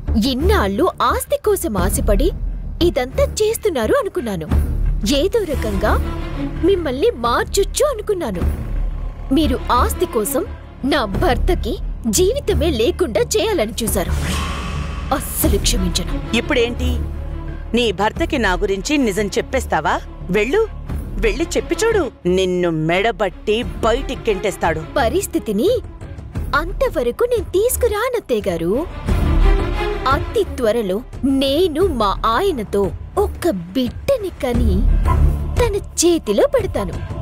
ఇన్నాళ్ళు ఆస్తి కోసం ఆశపడి ఇదంతా చేస్తున్నారు అనుకున్నాను ఏదో రకంగా మిమ్మల్ని మార్చొచ్చు అనుకున్నాను మీరు ఆస్తి కోసం నా భర్తకి జీవితమే లేకుండా చేయాలని చూశారు అస్సలు క్షమించను ఇప్పుడేంటి నీ భర్తకి నా గురించి నిజం చెప్పేస్తావా వెళ్ళు వెళ్ళి చెప్పి చూడు నిన్ను మెడబట్టి బయటికి గెంటేస్తాడు పరిస్థితిని అంతవరకు నేను తీసుకురానత్తయ్య గారు అతి త్వరలో నేను మా ఆయనతో ఒక్క బిడ్డని కని తన చేతిలో పెడతాను